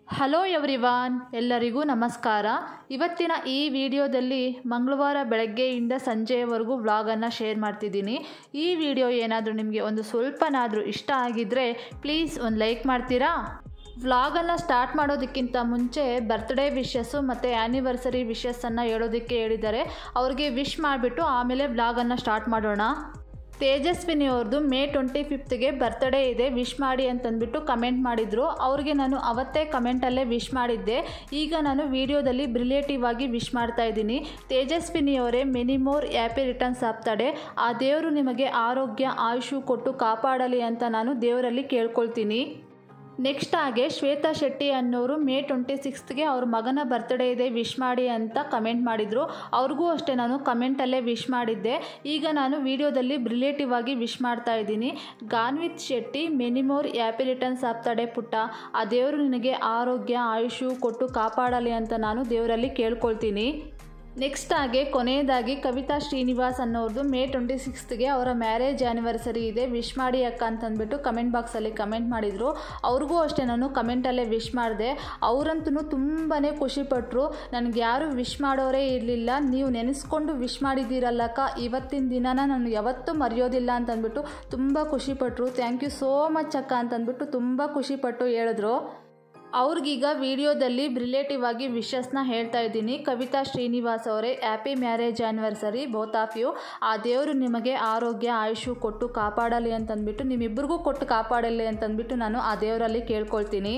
hello everyone ಎಲ್ಲರಿಗೂ ನಮಸ್ಕಾರ ಇವತ್ತಿನ ಈ ವಿಡಿಯೋದಲ್ಲಿ ಮಂಗಳವಾರ ಬೆಳಗ್ಗೆಯಿಂದ ಸಂಜೆಯವರೆಗೂ ವ್ಲಾಗನ್ನು ಶೇರ್ ಮಾಡ್ತಿದ್ದೀನಿ ಈ ವಿಡಿಯೋ ಏನಾದರೂ ನಿಮಗೆ ಒಂದು ಸ್ವಲ್ಪನಾದರೂ ಇಷ್ಟ ಆಗಿದ್ದರೆ ಪ್ಲೀಸ್ ಒಂದು ಲೈಕ್ ಮಾಡ್ತೀರಾ ವ್ಲಾಗನ್ನು ಸ್ಟಾರ್ಟ್ ಮಾಡೋದಕ್ಕಿಂತ ಮುಂಚೆ ಬರ್ತ್ಡೇ ವಿಶಸ್ಸು ಮತ್ತು ಆ್ಯನಿವರ್ಸರಿ ವಿಶಸ್ಸನ್ನು ಹೇಳೋದಕ್ಕೆ ಹೇಳಿದ್ದಾರೆ ಅವ್ರಿಗೆ ವಿಶ್ ಮಾಡಿಬಿಟ್ಟು ಆಮೇಲೆ ವ್ಲಾಗನ್ನು ಸ್ಟಾರ್ಟ್ ಮಾಡೋಣ ತೇಜಸ್ವಿನಿ ಅವ್ರದ್ದು ಮೇ ಟ್ವೆಂಟಿ ಫಿಫ್ತ್ಗೆ ಬರ್ತ್ಡೇ ಇದೆ ವಿಶ್ ಮಾಡಿ ಅಂತಂದ್ಬಿಟ್ಟು ಕಮೆಂಟ್ ಮಾಡಿದರು ಅವ್ರಿಗೆ ನಾನು ಅವತ್ತೇ ಕಮೆಂಟಲ್ಲೇ ವಿಶ್ ಮಾಡಿದ್ದೆ ಈಗ ನಾನು ವಿಡಿಯೋದಲ್ಲಿ ಬ್ರಿಲೇಟಿವ್ ಆಗಿ ವಿಶ್ ಮಾಡ್ತಾ ಇದ್ದೀನಿ ತೇಜಸ್ವಿನಿ ಅವರೇ ಮೆನಿಮೋರ್ ಹ್ಯಾಪಿ ರಿಟರ್ನ್ಸ್ ಆಗ್ತಾಡೆ ಆ ದೇವರು ನಿಮಗೆ ಆರೋಗ್ಯ ಆಯುಷು ಕೊಟ್ಟು ಕಾಪಾಡಲಿ ಅಂತ ನಾನು ದೇವರಲ್ಲಿ ಕೇಳ್ಕೊಳ್ತೀನಿ ನೆಕ್ಸ್ಟ್ ಹಾಗೆ ಶ್ವೇತಾ ಶೆಟ್ಟಿ ಅನ್ನೋರು ಮೇ ಟ್ವೆಂಟಿ ಸಿಕ್ಸ್ತ್ಗೆ ಅವ್ರ ಮಗನ ಬರ್ತ್ಡೇ ಇದೆ ವಿಶ್ ಮಾಡಿ ಅಂತ ಕಮೆಂಟ್ ಮಾಡಿದರು ಅವ್ರಿಗೂ ಅಷ್ಟೇ ನಾನು ಕಮೆಂಟಲ್ಲೇ ವಿಶ್ ಮಾಡಿದ್ದೆ ಈಗ ನಾನು ವಿಡಿಯೋದಲ್ಲಿ ರಿಲೇಟಿವ್ ಆಗಿ ವಿಶ್ ಮಾಡ್ತಾ ಇದ್ದೀನಿ Ganvith Shetty many more happy returns ಆಗ್ತಾಡೆ ಪುಟ್ಟ ಆ ದೇವರು ನಿನಗೆ ಆರೋಗ್ಯ ಆಯುಷು ಕೊಟ್ಟು ಕಾಪಾಡಲಿ ಅಂತ ನಾನು ದೇವರಲ್ಲಿ ಕೇಳ್ಕೊಳ್ತೀನಿ ನೆಕ್ಸ್ಟ್ ಹಾಗೆ ಕೊನೆಯದಾಗಿ ಕವಿತಾ ಶ್ರೀನಿವಾಸ್ ಅನ್ನೋರ್ದು ಮೇ ಟ್ವೆಂಟಿ ಸಿಕ್ಸ್ತ್ಗೆ ಅವರ ಮ್ಯಾರೇಜ್ ಆ್ಯನಿವರ್ಸರಿ ಇದೆ ವಿಶ್ ಮಾಡಿ ಅಕ್ಕ ಅಂತಂದ್ಬಿಟ್ಟು ಕಮೆಂಟ್ ಬಾಕ್ಸಲ್ಲಿ ಕಮೆಂಟ್ ಮಾಡಿದರು ಅವ್ರಿಗೂ ಅಷ್ಟೇ ನಾನು ಕಮೆಂಟಲ್ಲೇ ವಿಶ್ ಮಾಡಿದೆ ಅವರಂತೂ ತುಂಬಾ ಖುಷಿಪಟ್ಟರು ನನಗೆ ಯಾರು ವಿಶ್ ಮಾಡೋರೇ ಇರಲಿಲ್ಲ ನೀವು ನೆನೆಸ್ಕೊಂಡು ವಿಶ್ ಮಾಡಿದ್ದೀರಲ್ಲಕ್ಕ ಇವತ್ತಿನ ದಿನನ ನಾನು ಯಾವತ್ತೂ ಮರೆಯೋದಿಲ್ಲ ಅಂತಂದ್ಬಿಟ್ಟು ತುಂಬ ಖುಷಿಪಟ್ಟರು ಥ್ಯಾಂಕ್ ಯು ಸೋ ಮಚ್ ಅಕ್ಕ ಅಂತಂದ್ಬಿಟ್ಟು ತುಂಬ ಖುಷಿಪಟ್ಟು ಹೇಳಿದ್ರು ಅವ್ರಿಗೀಗ ವಿಡಿಯೋದಲ್ಲಿ ರಿಲೇಟಿವ್ ಆಗಿ ವಿಶಸ್ನ ಹೇಳ್ತಾ ಇದ್ದೀನಿ ಕವಿತಾ ಶ್ರೀನಿವಾಸ್ ಅವರೇ happy marriage anniversary both of you ಆ ದೇವರು ನಿಮಗೆ ಆರೋಗ್ಯ ಆಯುಷು ಕೊಟ್ಟು ಕಾಪಾಡಲಿ ಅಂತಂದ್ಬಿಟ್ಟು ನಿಮ್ಮಿಬ್ಬರಿಗೂ ಕೊಟ್ಟು ಕಾಪಾಡಲಿ ಅಂತಂದ್ಬಿಟ್ಟು ನಾನು ಆ ದೇವರಲ್ಲಿ ಕೇಳ್ಕೊಳ್ತೀನಿ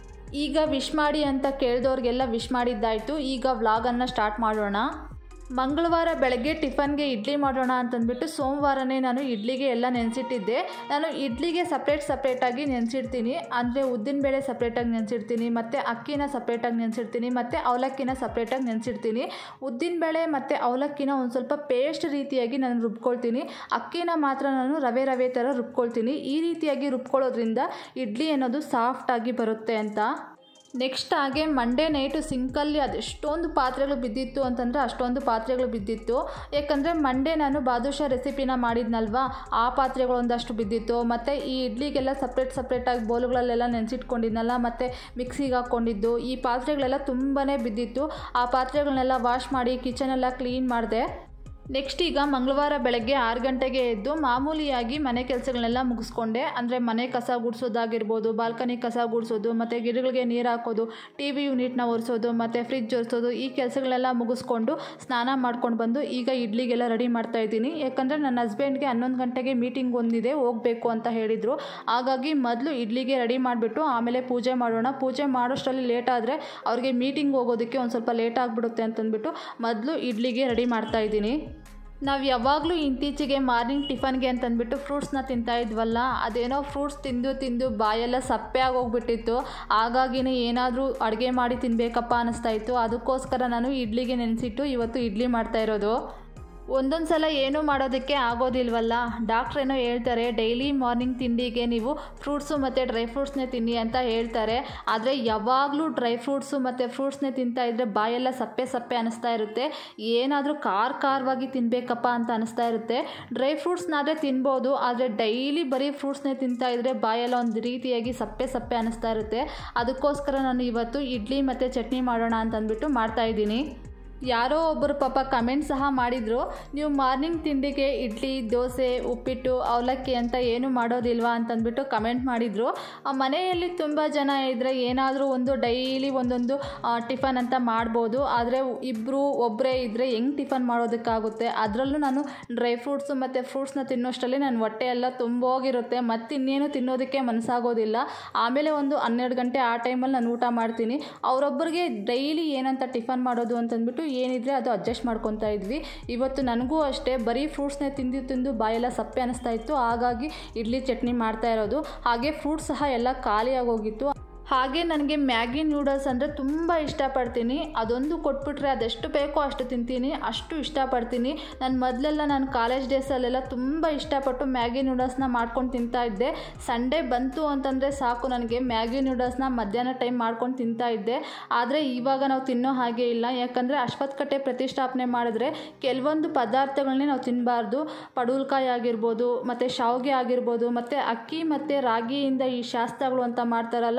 ಈಗ ವಿಶ್ ಮಾಡಿ ಅಂತ ಕೇಳಿದವ್ರಿಗೆಲ್ಲ ವಿಶ್ ಮಾಡಿದ್ದಾಯಿತು ಈಗ ವ್ಲಾಗನ್ನು ಸ್ಟಾರ್ಟ್ ಮಾಡೋಣ ಮಂಗಳವಾರ ಬೆಳಗ್ಗೆ ಟಿಫನ್ಗೆ ಇಡ್ಲಿ ಮಾಡೋಣ ಅಂತಂದ್ಬಿಟ್ಟು ಸೋಮವಾರನೇ ನಾನು ಇಡ್ಲಿಗೆ ಎಲ್ಲ ನೆನೆಸಿಟ್ಟಿದ್ದೆ ನಾನು ಇಡ್ಲಿಗೆ ಸಪ್ರೇಟ್ ಸಪ್ರೇಟಾಗಿ ನೆನೆಸಿಡ್ತೀನಿ ಅಂದರೆ ಉದ್ದಿನಬೇಳೆ ಸಪ್ರೇಟಾಗಿ ನೆನೆಸಿಡ್ತೀನಿ ಮತ್ತು ಅಕ್ಕಿನ ಸಪ್ರೇಟಾಗಿ ನೆನೆಸಿಡ್ತೀನಿ ಮತ್ತು ಅವಲಕ್ಕಿನ ಸಪ್ರೇಟಾಗಿ ನೆನೆಸಿಡ್ತೀನಿ ಉದ್ದಿನಬೇಳೆ ಮತ್ತು ಅವಲಕ್ಕಿನ ಒಂದು ಸ್ವಲ್ಪ ಪೇಸ್ಟ್ ರೀತಿಯಾಗಿ ನಾನು ರುಬ್ಕೊಳ್ತೀನಿ ಅಕ್ಕಿನ ಮಾತ್ರ ನಾನು ರವೆ ರವೆ ಥರ ರುಬ್ಕೊಳ್ತೀನಿ ಈ ರೀತಿಯಾಗಿ ರುಬ್ಕೊಳ್ಳೋದ್ರಿಂದ ಇಡ್ಲಿ ಅನ್ನೋದು ಸಾಫ್ಟಾಗಿ ಬರುತ್ತೆ ಅಂತ ನೆಕ್ಸ್ಟ್ ಹಾಗೆ ಮಂಡೇ ನೈಟು ಸಿಂಕಲ್ಲಿ ಅದೆಷ್ಟೊಂದು ಪಾತ್ರೆಗಳು ಬಿದ್ದಿತ್ತು ಅಂತಂದರೆ ಅಷ್ಟೊಂದು ಪಾತ್ರೆಗಳು ಬಿದ್ದಿತ್ತು ಯಾಕಂದರೆ ಮಂಡೇ ನಾನು ಬಾದುಷಾ ರೆಸಿಪಿನ ಮಾಡಿದ್ನಲ್ವಾ ಆ ಪಾತ್ರೆಗಳು ಒಂದಷ್ಟು ಬಿದ್ದಿತ್ತು ಮತ್ತು ಈ ಇಡ್ಲಿಗೆಲ್ಲ ಸಪ್ರೇಟ್ ಸಪ್ರೇಟಾಗಿ ಬೋಲುಗಳಲ್ಲೆಲ್ಲ ನೆನೆಸಿಟ್ಕೊಂಡಿದ್ನಲ್ಲ ಮತ್ತು ಮಿಕ್ಸಿಗೆ ಹಾಕ್ಕೊಂಡಿದ್ದು ಈ ಪಾತ್ರೆಗಳೆಲ್ಲ ತುಂಬಾ ಬಿದ್ದಿತ್ತು ಆ ಪಾತ್ರೆಗಳನ್ನೆಲ್ಲ ವಾಶ್ ಮಾಡಿ ಕಿಚನೆಲ್ಲ ಕ್ಲೀನ್ ಮಾಡಿದೆ ನೆಕ್ಸ್ಟ್ ಈಗ ಮಂಗಳವಾರ ಬೆಳಗ್ಗೆ ಆರು ಗಂಟೆಗೆ ಎದ್ದು ಮಾಮೂಲಿಯಾಗಿ ಮನೆ ಕೆಲಸಗಳನ್ನೆಲ್ಲ ಮುಗಿಸ್ಕೊಂಡೆ ಅಂದರೆ ಮನೆ ಕಸ ಗುಡಿಸೋದಾಗಿರ್ಬೋದು ಬಾಲ್ಕನಿ ಕಸ ಗುಡಿಸೋದು ಮತ್ತು ಗಿಡಗಳಿಗೆ ನೀರು ಹಾಕೋದು ಟಿ ವಿ ಯೂನಿಟ್ನ ಒರೆಸೋದು ಮತ್ತು ಫ್ರಿಜ್ ಒರೆಸೋದು ಈ ಕೆಲಸಗಳೆಲ್ಲ ಮುಗಿಸ್ಕೊಂಡು ಸ್ನಾನ ಮಾಡ್ಕೊಂಡು ಬಂದು ಈಗ ಇಡ್ಲಿಗೆಲ್ಲ ರೆಡಿ ಮಾಡ್ತಾ ಇದ್ದೀನಿ ಯಾಕಂದರೆ ನನ್ನ ಹಸ್ಬೆಂಡ್ಗೆ ಹನ್ನೊಂದು ಗಂಟೆಗೆ ಮೀಟಿಂಗ್ ಒಂದಿದೆ ಹೋಗಬೇಕು ಅಂತ ಹೇಳಿದರು ಹಾಗಾಗಿ ಮೊದಲು ಇಡ್ಲಿಗೆ ರೆಡಿ ಮಾಡಿಬಿಟ್ಟು ಆಮೇಲೆ ಪೂಜೆ ಮಾಡೋಣ ಪೂಜೆ ಮಾಡೋಷ್ಟರಲ್ಲಿ ಲೇಟ್ ಆದರೆ ಅವ್ರಿಗೆ ಮೀಟಿಂಗ್ ಹೋಗೋದಕ್ಕೆ ಒಂದು ಸ್ವಲ್ಪ ಲೇಟ್ ಆಗಿಬಿಡುತ್ತೆ ಅಂತಂದ್ಬಿಟ್ಟು ಮೊದಲು ಇಡ್ಲಿಗೆ ರೆಡಿ ಮಾಡ್ತಾ ಇದ್ದೀನಿ ನಾವು ಯಾವಾಗಲೂ ಇತ್ತೀಚೆಗೆ ಮಾರ್ನಿಂಗ್ ಟಿಫನ್ಗೆ ಅಂತಂದ್ಬಿಟ್ಟು ಫ್ರೂಟ್ಸ್ನ ತಿಂತಾ ಇದ್ವಲ್ಲ ಅದೇನೋ ಫ್ರೂಟ್ಸ್ ತಿಂದು ತಿಂದು ಬಾಯೆಲ್ಲ ಸಪ್ಪೆ ಆಗೋಗ್ಬಿಟ್ಟಿತ್ತು ಹಾಗಾಗಿನೇ ಏನಾದರೂ ಅಡುಗೆ ಮಾಡಿ ತಿನ್ನಬೇಕಪ್ಪ ಅನ್ನಿಸ್ತಾ ಇತ್ತು ಅದಕ್ಕೋಸ್ಕರ ನಾನು ಇಡ್ಲಿಗೆ ನೆನೆಸಿಟ್ಟು ಇವತ್ತು ಇಡ್ಲಿ ಮಾಡ್ತಾ ಇರೋದು ಒಂದೊಂದು ಸಲ ಏನೂ ಮಾಡೋದಕ್ಕೆ ಆಗೋದಿಲ್ವಲ್ಲ ಡಾಕ್ಟ್ರೇನೋ ಹೇಳ್ತಾರೆ ಡೈಲಿ ಮಾರ್ನಿಂಗ್ ತಿಂಡಿಗೆ ನೀವು ಫ್ರೂಟ್ಸು ಮತ್ತು ಡ್ರೈ ಫ್ರೂಟ್ಸ್ನೇ ತಿನ್ನಿ ಅಂತ ಹೇಳ್ತಾರೆ ಆದರೆ ಯಾವಾಗಲೂ ಡ್ರೈ ಫ್ರೂಟ್ಸು ಮತ್ತು ಫ್ರೂಟ್ಸ್ನೇ ತಿಂತಾ ಇದ್ದರೆ ಬಾಯೆಲ್ಲ ಸಪ್ಪೆ ಸಪ್ಪೆ ಅನ್ನಿಸ್ತಾ ಇರುತ್ತೆ ಏನಾದರೂ ಖಾರ ಖಾರವಾಗಿ ತಿನ್ನಬೇಕಪ್ಪ ಅಂತ ಅನಿಸ್ತಾ ಇರುತ್ತೆ ಡ್ರೈ ಫ್ರೂಟ್ಸ್ನಾದರೆ ತಿನ್ಬೋದು ಆದರೆ ಡೈಲಿ ಬರೀ ಫ್ರೂಟ್ಸ್ನೇ ತಿಂತಾ ಇದ್ದರೆ ಬಾಯೆಲ್ಲ ಒಂದು ರೀತಿಯಾಗಿ ಸಪ್ಪೆ ಸಪ್ಪೆ ಅನ್ನಿಸ್ತಾ ಇರುತ್ತೆ ಅದಕ್ಕೋಸ್ಕರ ನಾನು ಇವತ್ತು ಇಡ್ಲಿ ಮತ್ತು ಚಟ್ನಿ ಮಾಡೋಣ ಅಂತಂದ್ಬಿಟ್ಟು ಮಾಡ್ತಾಯಿದ್ದೀನಿ ಯಾರೋ ಒಬ್ಬರು ಪಾಪ ಕಮೆಂಟ್ ಸಹ ಮಾಡಿದರು ನೀವು ಮಾರ್ನಿಂಗ್ ತಿಂಡಿಗೆ ಇಡ್ಲಿ ದೋಸೆ ಉಪ್ಪಿಟ್ಟು ಅವಲಕ್ಕಿ ಅಂತ ಏನು ಮಾಡೋದಿಲ್ವಾ ಅಂತಂದ್ಬಿಟ್ಟು ಕಮೆಂಟ್ ಮಾಡಿದರು ಮನೆಯಲ್ಲಿ ತುಂಬ ಜನ ಇದ್ದರೆ ಏನಾದರೂ ಒಂದು ಡೈಲಿ ಒಂದೊಂದು ಟಿಫನ್ ಅಂತ ಮಾಡ್ಬೋದು ಆದರೆ ಇಬ್ಬರು ಒಬ್ಬರೇ ಇದ್ದರೆ ಹೆಂಗೆ ಟಿಫನ್ ಮಾಡೋದಕ್ಕಾಗುತ್ತೆ ಅದರಲ್ಲೂ ನಾನು ಡ್ರೈ ಫ್ರೂಟ್ಸು ಮತ್ತು ಫ್ರೂಟ್ಸ್ನ ತಿನ್ನೋಷ್ಟರಲ್ಲಿ ನನ್ನ ಹೊಟ್ಟೆ ಎಲ್ಲ ತುಂಬೋಗಿರುತ್ತೆ ಮತ್ತು ಇನ್ನೇನು ತಿನ್ನೋದಕ್ಕೆ ಮನಸ್ಸಾಗೋದಿಲ್ಲ ಆಮೇಲೆ ಒಂದು ಹನ್ನೆರಡು ಗಂಟೆ ಆ ಟೈಮಲ್ಲಿ ನಾನು ಊಟ ಮಾಡ್ತೀನಿ ಅವರೊಬ್ಬರಿಗೆ ಡೈಲಿ ಏನಂತ ಟಿಫನ್ ಮಾಡೋದು ಅಂತಂದ್ಬಿಟ್ಟು ಏನಿದ್ರೆ ಅದು ಅಡ್ಜಸ್ಟ್ ಮಾಡ್ಕೊತಾ ಇದ್ವಿ ಇವತ್ತು ನನಗೂ ಅಷ್ಟೇ ಬರೀ ಫ್ರೂಟ್ಸ್ನೇ ತಿಂದು ತಿಂದು ಬಾಯೆಲ್ಲ ಸಪ್ಪೆ ಅನ್ನಿಸ್ತಾ ಇತ್ತು ಹಾಗಾಗಿ ಇಡ್ಲಿ ಚಟ್ನಿ ಮಾಡ್ತಾ ಇರೋದು ಹಾಗೆ ಫ್ರೂಟ್ಸ್ ಸಹ ಎಲ್ಲ ಖಾಲಿಯಾಗೋಗಿತ್ತು ಹಾಗೆ ನನಗೆ ಮ್ಯಾಗಿ ನೂಡಲ್ಸ್ ಅಂದರೆ ತುಂಬ ಇಷ್ಟಪಡ್ತೀನಿ ಅದೊಂದು ಕೊಟ್ಬಿಟ್ರೆ ಅದೆಷ್ಟು ಬೇಕೋ ಅಷ್ಟು ತಿಂತೀನಿ ಅಷ್ಟು ಇಷ್ಟಪಡ್ತೀನಿ ನಾನು ಮೊದಲೆಲ್ಲ ನಾನು ಕಾಲೇಜ್ ಡೇಸಲ್ಲೆಲ್ಲ ತುಂಬ ಇಷ್ಟಪಟ್ಟು ಮ್ಯಾಗಿ ನೂಡಲ್ಸ್ನ ಮಾಡ್ಕೊಂಡು ತಿಂತಾ ಇದ್ದೆ ಸಂಡೇ ಬಂತು ಅಂತಂದರೆ ಸಾಕು ನನಗೆ ಮ್ಯಾಗಿ ನೂಡಲ್ಸ್ನ ಮಧ್ಯಾಹ್ನ ಟೈಮ್ ಮಾಡ್ಕೊಂಡು ತಿಂತಾ ಇದ್ದೆ ಆದರೆ ಇವಾಗ ನಾವು ತಿನ್ನೋ ಹಾಗೆ ಇಲ್ಲ ಯಾಕಂದರೆ ಅಶ್ವತ್ಥಕಟ್ಟೆ ಪ್ರತಿಷ್ಠಾಪನೆ ಮಾಡಿದ್ರೆ ಕೆಲವೊಂದು ಪದಾರ್ಥಗಳನ್ನೇ ನಾವು ತಿನ್ನಬಾರ್ದು ಪಡೂಲ್ಕಾಯಿ ಆಗಿರ್ಬೋದು ಮತ್ತು ಶಾವಿಗೆ ಆಗಿರ್ಬೋದು ಮತ್ತು ಅಕ್ಕಿ ಮತ್ತು ರಾಗಿಯಿಂದ ಈ ಶಾಸ್ತ್ರಗಳು ಅಂತ ಮಾಡ್ತಾರಲ್ಲ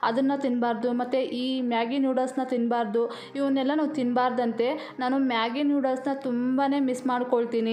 ಅದನ್ನು ತಿನ್ನಬಾರ್ದು ಮತ್ತು ಈ ಮ್ಯಾಗಿ ನೂಡಲ್ಸ್ನ ತಿನ್ನಬಾರ್ದು ಇವನ್ನೆಲ್ಲ ನಾವು ತಿನ್ನಬಾರ್ದಂತೆ ನಾನು ಮ್ಯಾಗಿ ನೂಡಲ್ಸ್ನ ತುಂಬಾ ಮಿಸ್ ಮಾಡ್ಕೊಳ್ತೀನಿ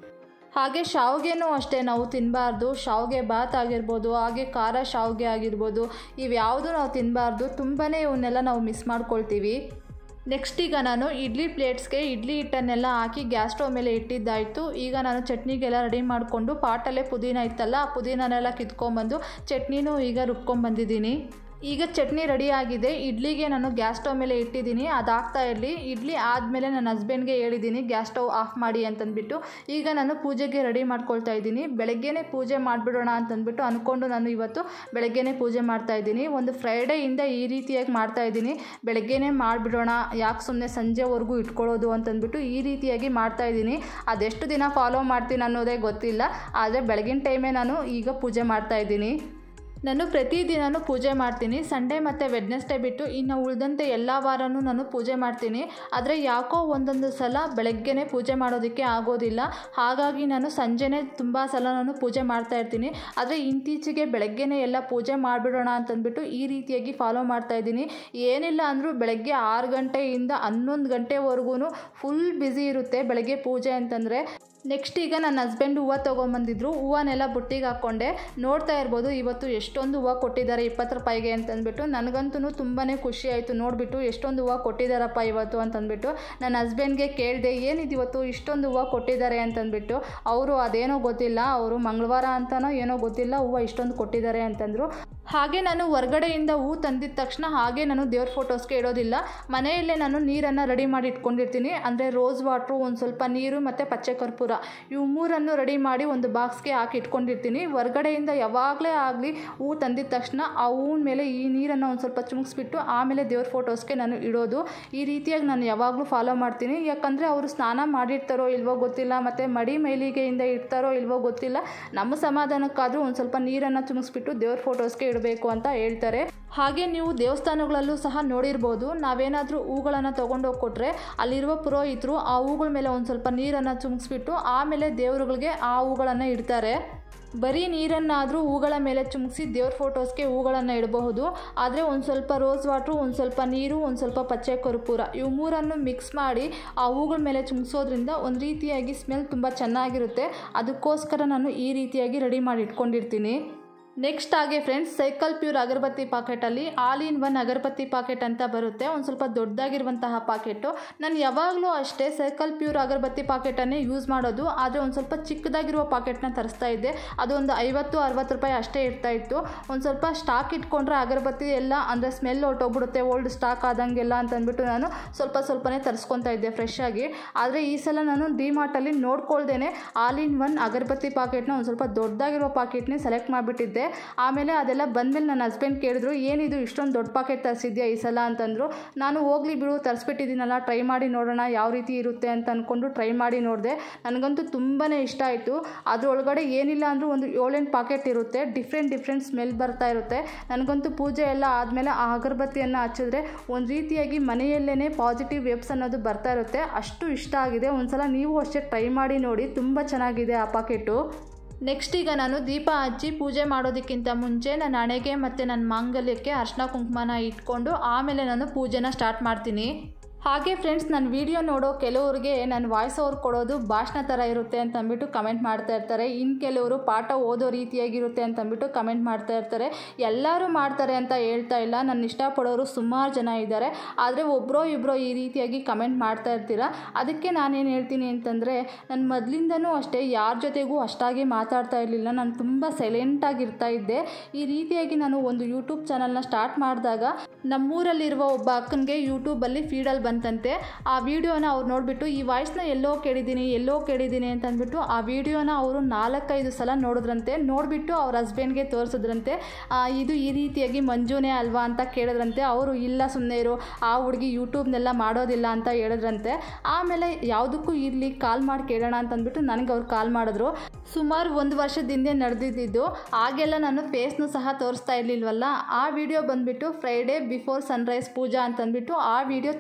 ಹಾಗೆ ಶಾವಿಗೆನೂ ಅಷ್ಟೇ ನಾವು ತಿನ್ನಬಾರ್ದು ಶಾವಿಗೆ ಬಾತ್ ಆಗಿರ್ಬೋದು ಹಾಗೆ ಖಾರ ಶಾವಿಗೆ ಆಗಿರ್ಬೋದು ಇವ್ಯಾವುದು ನಾವು ತಿನ್ನಬಾರ್ದು ತುಂಬಾ ಇವನ್ನೆಲ್ಲ ನಾವು ಮಿಸ್ ಮಾಡ್ಕೊಳ್ತೀವಿ ನೆಕ್ಸ್ಟ್ ಈಗ ನಾನು ಇಡ್ಲಿ ಪ್ಲೇಟ್ಸ್ಗೆ ಇಡ್ಲಿ ಹಿಟ್ಟನ್ನೆಲ್ಲ ಹಾಕಿ ಗ್ಯಾಸ್ ಸ್ಟವ್ ಮೇಲೆ ಇಟ್ಟಿದ್ದಾಯಿತು ಈಗ ನಾನು ಚಟ್ನಿಗೆಲ್ಲ ರೆಡಿ ಮಾಡಿಕೊಂಡು ಪಾಟಲ್ಲೇ ಪುದೀನ ಇತ್ತಲ್ಲ ಆ ಪುದೀನನೆಲ್ಲ ಕಿತ್ಕೊಂಡ್ಬಂದು ಚಟ್ನಿನೂ ಈಗ ರುಬ್ಕೊಂಡ್ಬಂದಿದ್ದೀನಿ ಈಗ ಚಟ್ನಿ ರೆಡಿ ಆಗಿದೆ ಇಡ್ಲಿಗೆ ನಾನು ಗ್ಯಾಸ್ ಸ್ಟವ್ ಮೇಲೆ ಇಟ್ಟಿದ್ದೀನಿ ಅದಾಗ್ತಾ ಇರಲಿ ಇಡ್ಲಿ ಆದಮೇಲೆ ನನ್ನ ಹಸ್ಬೆಂಡ್ಗೆ ಹೇಳಿದ್ದೀನಿ ಗ್ಯಾಸ್ ಸ್ಟವ್ ಆಫ್ ಮಾಡಿ ಅಂತಂದ್ಬಿಟ್ಟು ಈಗ ನಾನು ಪೂಜೆಗೆ ರೆಡಿ ಮಾಡ್ಕೊಳ್ತಾ ಇದ್ದೀನಿ ಬೆಳಗ್ಗೆನೇ ಪೂಜೆ ಮಾಡಿಬಿಡೋಣ ಅಂತಂದ್ಬಿಟ್ಟು ಅಂದ್ಕೊಂಡು ನಾನು ಇವತ್ತು ಬೆಳಗ್ಗೆನೇ ಪೂಜೆ ಮಾಡ್ತಾ ಇದ್ದೀನಿ ಒಂದು ಫ್ರೈಡೆಯಿಂದ ಈ ರೀತಿಯಾಗಿ ಮಾಡ್ತಾ ಇದ್ದೀನಿ ಬೆಳಗ್ಗೆನೇ ಮಾಡಿಬಿಡೋಣ ಯಾಕೆ ಸುಮ್ಮನೆ ಸಂಜೆವರೆಗೂ ಇಟ್ಕೊಳ್ಳೋದು ಅಂತಂದ್ಬಿಟ್ಟು ಈ ರೀತಿಯಾಗಿ ಮಾಡ್ತಾ ಇದ್ದೀನಿ ಅದೆಷ್ಟು ದಿನ ಫಾಲೋ ಮಾಡ್ತೀನಿ ಅನ್ನೋದೇ ಗೊತ್ತಿಲ್ಲ ಆದರೆ ಬೆಳಗಿನ ಟೈಮೇ ನಾನು ಈಗ ಪೂಜೆ ಮಾಡ್ತಾ ಇದ್ದೀನಿ ನಾನು ಪ್ರತಿದಿನವೂ ಪೂಜೆ ಮಾಡ್ತೀನಿ ಸಂಡೇ ಮತ್ತು ವೆಡ್ನೆಸ್ಡೇ ಬಿಟ್ಟು ಇನ್ನು ಉಳಿದಂತೆ ಎಲ್ಲ ವಾರನೂ ನಾನು ಪೂಜೆ ಮಾಡ್ತೀನಿ ಆದರೆ ಯಾಕೋ ಒಂದೊಂದು ಸಲ ಬೆಳಗ್ಗೆನೇ ಪೂಜೆ ಮಾಡೋದಕ್ಕೆ ಆಗೋದಿಲ್ಲ ಹಾಗಾಗಿ ನಾನು ಸಂಜೆನೇ ತುಂಬ ಸಲ ನಾನು ಪೂಜೆ ಮಾಡ್ತಾ ಇರ್ತೀನಿ ಆದರೆ ಇತ್ತೀಚೆಗೆ ಬೆಳಗ್ಗೆನೇ ಎಲ್ಲ ಪೂಜೆ ಮಾಡಿಬಿಡೋಣ ಅಂತಂದ್ಬಿಟ್ಟು ಈ ರೀತಿಯಾಗಿ ಫಾಲೋ ಮಾಡ್ತಾ ಇದ್ದೀನಿ ಏನಿಲ್ಲ ಅಂದರೂ ಬೆಳಗ್ಗೆ ಆರು ಗಂಟೆಯಿಂದ ಹನ್ನೊಂದು ಗಂಟೆವರೆಗೂ ಫುಲ್ ಬ್ಯುಸಿ ಇರುತ್ತೆ ಬೆಳಗ್ಗೆ ಪೂಜೆ ಅಂತಂದರೆ ನೆಕ್ಸ್ಟ್ ಈಗ ನನ್ನ ಹಸ್ಬೆಂಡ್ ಹೂವು ತೊಗೊಂಬಂದಿದ್ರು ಹೂವನ್ನೆಲ್ಲ ಬುಟ್ಟಿಗೆ ಹಾಕ್ಕೊಂಡೆ ನೋಡ್ತಾ ಇರ್ಬೋದು ಇವತ್ತು ಎಷ್ಟೊಂದು ಹೂವು ಕೊಟ್ಟಿದ್ದಾರೆ ಇಪ್ಪತ್ತು ರೂಪಾಯಿಗೆ ಅಂತಂದ್ಬಿಟ್ಟು ನನಗಂತೂ ತುಂಬಾ ಖುಷಿ ಆಯಿತು ನೋಡಿಬಿಟ್ಟು ಎಷ್ಟೊಂದು ಹೂವು ಕೊಟ್ಟಿದ್ದಾರಪ್ಪ ಇವತ್ತು ಅಂತಂದ್ಬಿಟ್ಟು ನನ್ನ ಹಸ್ಬೆಂಡ್ಗೆ ಕೇಳಿದೆ ಏನಿದು ಇವತ್ತು ಇಷ್ಟೊಂದು ಹೂವು ಕೊಟ್ಟಿದ್ದಾರೆ ಅಂತಂದ್ಬಿಟ್ಟು ಅವರು ಅದೇನೋ ಗೊತ್ತಿಲ್ಲ ಅವರು ಮಂಗಳವಾರ ಅಂತನೋ ಏನೋ ಗೊತ್ತಿಲ್ಲ ಹೂವು ಇಷ್ಟೊಂದು ಕೊಟ್ಟಿದ್ದಾರೆ ಅಂತಂದರು ಹಾಗೆ ನಾನು ಹೊರಗಡೆಯಿಂದ ಹೂ ತಂದಿದ ತಕ್ಷಣ ಹಾಗೆ ನಾನು ದೇವ್ರ ಫೋಟೋಸ್ಗೆ ಇಡೋದಿಲ್ಲ ಮನೆಯಲ್ಲೇ ನಾನು ನೀರನ್ನು ರೆಡಿ ಮಾಡಿ ಇಟ್ಕೊಂಡಿರ್ತೀನಿ ಅಂದರೆ ರೋಸ್ ವಾಟ್ರು ಒಂದು ಸ್ವಲ್ಪ ನೀರು ಮತ್ತು ಪಚ್ಚೆ ಕರ್ಪೂರ ಇವು ಮೂರನ್ನು ರೆಡಿ ಮಾಡಿ ಒಂದು ಬಾಕ್ಸ್ಗೆ ಹಾಕಿ ಇಟ್ಕೊಂಡಿರ್ತೀನಿ ಹೊರಗಡೆಯಿಂದ ಯಾವಾಗಲೇ ಆಗಲಿ ಹೂ ತಂದಿದ ತಕ್ಷಣ ಆ ಹೂವಿನ ಮೇಲೆ ಈ ನೀರನ್ನು ಒಂದು ಸ್ವಲ್ಪ ಚುಮ್ಸ್ಬಿಟ್ಟು ಆಮೇಲೆ ದೇವ್ರ ಫೋಟೋಸ್ಗೆ ನಾನು ಇಡೋದು ಈ ರೀತಿಯಾಗಿ ನಾನು ಯಾವಾಗಲೂ ಫಾಲೋ ಮಾಡ್ತೀನಿ ಯಾಕಂದರೆ ಅವರು ಸ್ನಾನ ಮಾಡಿರ್ತಾರೋ ಇಲ್ವೋ ಗೊತ್ತಿಲ್ಲ ಮತ್ತು ಮಡಿ ಮೈಲಿಗೆಯಿಂದ ಇಡ್ತಾರೋ ಇಲ್ವೋ ಗೊತ್ತಿಲ್ಲ ನಮ್ಮ ಸಮಾಧಾನಕ್ಕಾದರೂ ಒಂದು ಸ್ವಲ್ಪ ನೀರನ್ನು ಚುಮ್ಸ್ಬಿಟ್ಟು ದೇವ್ರ ಫೋಟೋಸ್ಗೆ ಇಡಬೇಕು ಅಂತ ಹೇಳ್ತಾರೆ ಹಾಗೆ ನೀವು ದೇವಸ್ಥಾನಗಳಲ್ಲೂ ಸಹ ನೋಡಿರ್ಬೋದು ನಾವೇನಾದರೂ ಹೂಗಳನ್ನು ತೊಗೊಂಡೋಗಿ ಕೊಟ್ಟರೆ ಅಲ್ಲಿರುವ ಪುರೋಹಿತರು ಆ ಹೂಗಳ ಮೇಲೆ ಒಂದು ಸ್ವಲ್ಪ ನೀರನ್ನು ಚುಮ್ಸ್ಬಿಟ್ಟು ಆಮೇಲೆ ದೇವರುಗಳಿಗೆ ಆ ಹೂಗಳನ್ನು ಇಡ್ತಾರೆ ಬರೀ ನೀರನ್ನಾದರೂ ಹೂಗಳ ಮೇಲೆ ಚುಮ್ಸಿ ದೇವ್ರ ಫೋಟೋಸ್ಗೆ ಹೂಗಳನ್ನು ಇಡಬಹುದು ಆದರೆ ಒಂದು ಸ್ವಲ್ಪ ರೋಸ್ ವಾಟ್ರು ಒಂದು ಸ್ವಲ್ಪ ನೀರು ಒಂದು ಸ್ವಲ್ಪ ಪಚ್ಚೆ ಕರ್ಪೂರ ಇವು ಮೂರನ್ನು ಮಿಕ್ಸ್ ಮಾಡಿ ಆ ಹೂಗಳ ಮೇಲೆ ಚುಮ್ಸೋದ್ರಿಂದ ಒಂದು ರೀತಿಯಾಗಿ ಸ್ಮೆಲ್ ತುಂಬ ಚೆನ್ನಾಗಿರುತ್ತೆ ಅದಕ್ಕೋಸ್ಕರ ನಾನು ಈ ರೀತಿಯಾಗಿ ರೆಡಿ ಮಾಡಿ ಇಟ್ಕೊಂಡಿರ್ತೀನಿ ನೆಕ್ಸ್ಟ್ ಹಾಗೆ ಫ್ರೆಂಡ್ಸ್ ಸೈಕಲ್ ಪ್ಯೂರ್ ಅಗರಬತ್ತಿ ಪಾಕೆಟಲ್ಲಿ all in one agarbatti packet ಅಂತ ಬರುತ್ತೆ ಒಂದು ಸ್ವಲ್ಪ ದೊಡ್ಡದಾಗಿರುವಂತಹ ಪಾಕೆಟು ನಾನು ಯಾವಾಗಲೂ ಅಷ್ಟೇ ಸೈಕಲ್ ಪ್ಯೂರ್ ಅಗರಬತ್ತಿ ಪಾಕೆಟನ್ನೇ ಯೂಸ್ ಮಾಡೋದು ಆದರೆ ಒಂದು ಸ್ವಲ್ಪ ಚಿಕ್ಕದಾಗಿರುವ ಪಾಕೆಟ್ನ ತರಿಸ್ತಾ ಇದ್ದೆ ಅದು ಒಂದು ಐವತ್ತು ಅರವತ್ತು ರೂಪಾಯಿ ಅಷ್ಟೇ ಇರ್ತಾ ಇತ್ತು ಒಂದು ಸ್ವಲ್ಪ ಸ್ಟಾಕ್ ಇಟ್ಕೊಂಡ್ರೆ ಅಗರಬತ್ತಿ ಎಲ್ಲ ಅಂದರೆ ಸ್ಮೆಲ್ ಹೊರಟೋಗ್ಬಿಡುತ್ತೆ ಓಲ್ಡ್ ಸ್ಟಾಕ್ ಆದಂಗೆಲ್ಲ ಅಂತಂದ್ಬಿಟ್ಟು ನಾನು ಸ್ವಲ್ಪ ಸ್ವಲ್ಪನೇ ತರಿಸ್ಕೊತಾ ಇದ್ದೆ ಫ್ರೆಶ್ ಆಗಿ ಆದರೆ ಈ ಸಲ ನಾನು ಡಿಮಾರ್ಟಲ್ಲಿ ನೋಡ್ಕೊಳ್ದೇನೆ ಆಲ್ ಇನ್ ಒನ್ ಅಗರಬತ್ತಿ ಪಾಕೆಟ್ನ ಒಂದು ಸ್ವಲ್ಪ ದೊಡ್ಡದಾಗಿರೋ ಪಾಕೆಟ್ನೇ ಸೆಲೆಕ್ಟ್ ಮಾಡಿಬಿಟ್ಟಿದ್ದೆ ಆಮೇಲೆ ಅದೆಲ್ಲ ಬಂದಮೇಲೆ ನನ್ನ ಹಸ್ಬೆಂಡ್ ಕೇಳಿದ್ರು ಏನಿದು ಇಷ್ಟೊಂದು ದೊಡ್ಡ ಪಾಕೆಟ್ ತರಿಸಿದ್ಯಾ ಈ ಸಲ ಅಂತಂದರು ನಾನು ಹೋಗ್ಲಿ ಬಿಡು ತರಿಸ್ಬಿಟ್ಟಿದ್ದೀನಲ್ಲ ಟ್ರೈ ಮಾಡಿ ನೋಡೋಣ ಯಾವ ರೀತಿ ಇರುತ್ತೆ ಅಂತ ಅಂದ್ಕೊಂಡು ಟ್ರೈ ಮಾಡಿ ನೋಡಿದೆ ನನಗಂತೂ ತುಂಬಾ ಇಷ್ಟ ಆಯಿತು ಅದರೊಳಗಡೆ ಏನಿಲ್ಲ ಅಂದರೂ ಒಂದು ಏಳೆಂಟು ಪಾಕೆಟ್ ಇರುತ್ತೆ ಡಿಫ್ರೆಂಟ್ ಡಿಫ್ರೆಂಟ್ ಸ್ಮೆಲ್ ಬರ್ತಾ ಇರುತ್ತೆ ನನಗಂತೂ ಪೂಜೆ ಎಲ್ಲ ಆದಮೇಲೆ ಆ ಅಗರಬತ್ತಿಯನ್ನು ಹಚ್ಚಿದ್ರೆ ಒಂದು ರೀತಿಯಾಗಿ ಮನೆಯಲ್ಲೇ ಪಾಸಿಟಿವ್ ವೆಬ್ಸ್ ಅನ್ನೋದು ಬರ್ತಾ ಇರುತ್ತೆ ಅಷ್ಟು ಇಷ್ಟ ಆಗಿದೆ ಒಂದ್ಸಲ ನೀವು ಅಷ್ಟೇ ಟ್ರೈ ಮಾಡಿ ನೋಡಿ ತುಂಬ ಚೆನ್ನಾಗಿದೆ ಆ ಪಾಕೆಟು ನೆಕ್ಸ್ಟ್ ಈಗ ನಾನು ದೀಪ ಹಚ್ಚಿ ಪೂಜೆ ಮಾಡೋದಕ್ಕಿಂತ ಮುಂಚೆ ನನ್ನ ಹಣೆಗೆ ಮತ್ತು ನನ್ನ ಮಾಂಗಲ್ಯಕ್ಕೆ ಅರ್ಶಿನ ಕುಂಕುಮನ ಇಟ್ಕೊಂಡು ಆಮೇಲೆ ನಾನು ಪೂಜೆನ ಸ್ಟಾರ್ಟ್ ಮಾಡ್ತೀನಿ ಹಾಗೆ ಫ್ರೆಂಡ್ಸ್ ನನ್ನ ವಿಡಿಯೋ ನೋಡೋ ಕೆಲವರಿಗೆ ನನ್ನ ವಾಯ್ಸ್ ಓವರ್ ಕೊಡೋದು ಭಾಷಣ ಥರ ಇರುತ್ತೆ ಅಂತ ಅಂದ್ಬಿಟ್ಟು ಕಮೆಂಟ್ ಮಾಡ್ತಾ ಇರ್ತಾರೆ ಇನ್ನು ಕೆಲವರು ಪಾಠ ಓದೋ ರೀತಿಯಾಗಿರುತ್ತೆ ಅಂತ ಅಂದ್ಬಿಟ್ಟು ಕಮೆಂಟ್ ಮಾಡ್ತಾ ಇರ್ತಾರೆ ಎಲ್ಲರೂ ಮಾಡ್ತಾರೆ ಅಂತ ಹೇಳ್ತಾ ಇಲ್ಲ ನನ್ನ ಇಷ್ಟಪಡೋರು ಸುಮಾರು ಜನ ಇದ್ದಾರೆ ಆದರೆ ಒಬ್ಬರೋ ಇಬ್ಬರೋ ಈ ರೀತಿಯಾಗಿ ಕಮೆಂಟ್ ಮಾಡ್ತಾ ಇರ್ತೀರ ಅದಕ್ಕೆ ನಾನೇನು ಹೇಳ್ತೀನಿ ಅಂತಂದರೆ ನಾನು ಮೊದಲಿಂದನೂ ಅಷ್ಟೇ ಯಾರ ಜೊತೆಗೂ ಅಷ್ಟಾಗಿ ಮಾತಾಡ್ತಾ ಇರಲಿಲ್ಲ ನಾನು ತುಂಬ ಸೈಲೆಂಟಾಗಿರ್ತಾ ಇದ್ದೆ ಈ ರೀತಿಯಾಗಿ ನಾನು ಒಂದು ಯೂಟ್ಯೂಬ್ ಚಾನಲ್ನ ಸ್ಟಾರ್ಟ್ ಮಾಡಿದಾಗ ನಮ್ಮೂರಲ್ಲಿರುವ ಒಬ್ಬ ಅಕ್ಕನಿಗೆ ಯೂಟ್ಯೂಬಲ್ಲಿ ಫೀಡಲ್ಲಿ ಬಂತಂತೆ ಆ ವಿಡಿಯೋನ ಅವ್ರು ನೋಡಿಬಿಟ್ಟು ಈ ವಾಯ್ಸ್ನ ಎಲ್ಲೋ ಕೇಳಿದ್ದೀನಿ ಎಲ್ಲೋ ಕೇಳಿದ್ದೀನಿ ಅಂತ ಅಂದ್ಬಿಟ್ಟು ಆ ವಿಡಿಯೋನ ಅವರು ನಾಲ್ಕೈದು ಸಲ ನೋಡಿದ್ರಂತೆ ನೋಡಿಬಿಟ್ಟು ಅವ್ರ ಹಸ್ಬೆಂಡ್ಗೆ ತೋರಿಸಿದ್ರಂತೆ ಆ, ಇದು ಈ ರೀತಿಯಾಗಿ ಮಂಜುನೇ ಅಲ್ವಾ ಅಂತ ಕೇಳಿದ್ರಂತೆ ಅವರು ಇಲ್ಲ ಸುಮ್ಮನೆ ಇರು ಆ ಹುಡುಗಿ ಯೂಟ್ಯೂಬ್ನೆಲ್ಲ ಮಾಡೋದಿಲ್ಲ ಅಂತ ಹೇಳಿದ್ರಂತೆ ಆಮೇಲೆ ಯಾವುದಕ್ಕೂ ಇರಲಿ ಕಾಲ್ ಮಾಡಿ ಕೇಳೋಣ ಅಂತಂದ್ಬಿಟ್ಟು ನನಗೆ ಅವ್ರು ಕಾಲ್ ಮಾಡಿದ್ರು ಸುಮಾರು ಒಂದು ವರ್ಷದ ಹಿಂದೆ ನಡೆದಿದ್ದು ಆಗೆಲ್ಲ ನಾನು ಫೇಸ್ನು ಸಹ ತೋರಿಸ್ತಾ ಇರಲಿಲ್ವಲ್ಲ ಆ ವಿಡಿಯೋ ಬಂದುಬಿಟ್ಟು ಫ್ರೈಡೇ ಬಿಫೋರ್ ಸನ್ರೈಸ್ ಪೂಜಾ ಅಂತಂದ್ಬಿಟ್ಟು ಆ ವಿಡಿಯೋ ತುಂಬ ವೈರಲ್